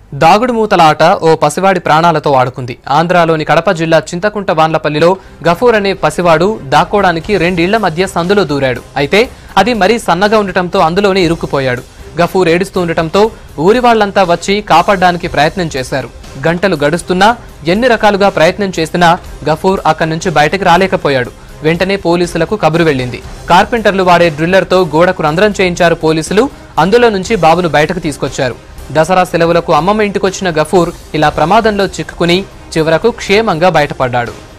దాగుడు మూతల ఆట ఓ పసివాడి ప్రాణాలతో ఆడుకుంది ఆంధ్రాలోని కడప జిల్లా చింతకుంట వాన్లపల్లిలో గఫూర్ అనే పసివాడు దాక్కోడానికి రెండిళ్ల మధ్య సందులో దూరాడు అయితే అది మరీ సన్నగా ఉండటంతో అందులోనే ఇరుక్కుపోయాడు గఫూర్ ఏడుస్తూ ఉండటంతో ఊరి వాళ్ళంతా వచ్చి కాపాడడానికి ప్రయత్నం చేశారు గంటలు గడుస్తున్నా ఎన్ని రకాలుగా ప్రయత్నం చేసినా గఫూర్ అక్కడి నుంచి బయటకు రాలేకపోయాడు వెంటనే పోలీసులకు కబురు వెళ్ళింది కార్పెంటర్లు వాడే డ్రిల్లర్తో గోడకు రంధ్రం చేయించారు పోలీసులు అందులో నుంచి బాబును బయటకు తీసుకొచ్చారు దసరా సెలవులకు అమ్మమ్మ ఇంటికొచ్చిన గఫూర్ ఇలా ప్రమాదంలో చిక్కుకుని చివరకు క్షేమంగా బయటపడ్డాడు